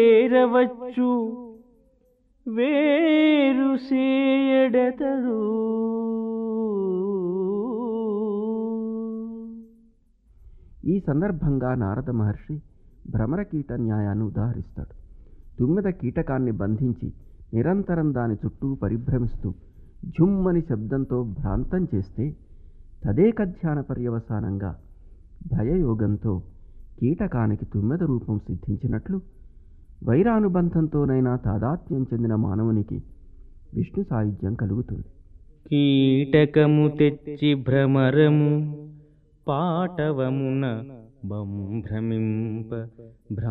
చేరవచ్చు వేరు సేయడతడు ఈ సందర్భంగా నారద మహర్షి భ్రమర కీట న్యాయాన్ని ఉదాహరిస్తాడు తుమ్మెద కీటకాన్ని బంధించి నిరంతరం దాని చుట్టూ పరిభ్రమిస్తూ ఝుమ్మని శబ్దంతో భ్రాంతం చేస్తే తదేకధ్యాన పర్యవసానంగా భయయోగంతో కీటకానికి తుమ్మెద రూపం సిద్ధించినట్లు వైరానుబంధంతోనైనా తాదాత్మ్యం చెందిన మానవునికి విష్ణు సాయుధ్యం కలుగుతుంది కీటకము తెచ్చి భ్రమరము పాటవమున బంభ్రమింప